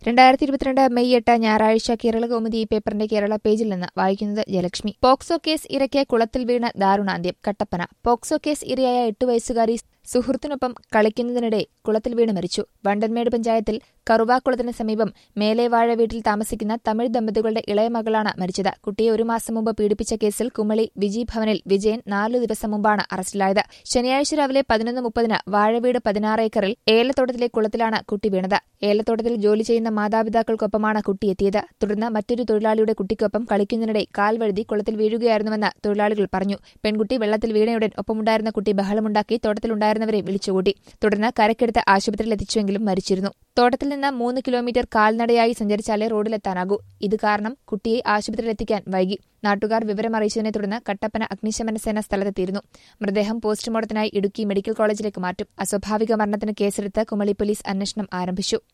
രണ്ടായിരത്തി ഇരുപത്തിരണ്ട് മെയ് എട്ട് ഞായറാഴ്ച കേരള കൗമുദി ഈ പേപ്പറിന്റെ കേരള പേജിൽ നിന്ന് വായിക്കുന്നത് ജയലക്ഷ്മി പോക്സോ കേസ് ഇരയ്ക്ക് കുളത്തിൽ വീണ് ദാരുണാന്ത്യം കട്ടപ്പന പോക്സോ കേസ് ഇരയായ എട്ട് വയസ്സുകാരി സുഹൃത്തിനൊപ്പം കളിക്കുന്നതിനിടെ കുളത്തിൽ വീണ് മരിച്ചു വണ്ടൻമേട് പഞ്ചായത്തിൽ കറുവാക്കുളത്തിന് സമീപം മേലേവാഴ വീട്ടിൽ താമസിക്കുന്ന തമിഴ് ദമ്പതികളുടെ ഇളയ മകളാണ് മരിച്ചത് കുട്ടിയെ ഒരു മാസം മുമ്പ് പീഡിപ്പിച്ച കേസിൽ കുമളി വിജി ഭവനിൽ വിജയൻ നാലു ദിവസം മുമ്പാണ് അറസ്റ്റിലായത് ശനിയാഴ്ച രാവിലെ പതിനൊന്ന് മുപ്പതിന് വാഴവീട് പതിനാറ് ഏക്കറിൽ ഏലത്തോട്ടത്തിലെ കുളത്തിലാണ് കുട്ടി വീണത് ഏലത്തോട്ടത്തിൽ ജോലി ചെയ്യുന്ന മാതാപിതാക്കൾക്കൊപ്പമാണ് കുട്ടി എത്തിയത് തുടർന്ന് മറ്റൊരു തൊഴിലാളിയുടെ കുട്ടിക്കൊപ്പം കളിക്കുന്നതിനിടെ കാൽ വഴുതി കുളത്തിൽ വീഴുകയായിരുന്നുവെന്ന് തൊഴിലാളികൾ പറഞ്ഞു പെൺകുട്ടി വെള്ളത്തിൽ വീണയുടൻ ഒപ്പമുണ്ടായിരുന്ന കുട്ടി ബഹളമുണ്ടാക്കി തോട്ടത്തിലുണ്ടായിരുന്നവരെ വിളിച്ചുകൂട്ടി തുടർന്ന് കരക്കെടുത്ത് ആശുപത്രിയിൽ എത്തിച്ചുവെങ്കിലും മരിച്ചിരുന്നു തോട്ടത്തിൽ നിന്ന് മൂന്ന് കിലോമീറ്റർ കാൽനടയായി സഞ്ചരിച്ചാലേ റോഡിലെത്താനാകൂ ഇത് കാരണം കുട്ടിയെ ആശുപത്രിയിലെത്തിക്കാൻ വൈകി നാട്ടുകാർ വിവരമറിയിച്ചതിനെ തുടർന്ന് കട്ടപ്പന അഗ്നിശമന സേന സ്ഥലത്തെത്തിയിരുന്നു മൃതദേഹം പോസ്റ്റ്മോർട്ടത്തിനായി ഇടുക്കി മെഡിക്കൽ കോളേജിലേക്ക് മാറ്റും അസ്വാഭാവിക മരണത്തിന് കേസെടുത്ത് കുമളി പോലീസ് അന്വേഷണം ആരംഭിച്ചു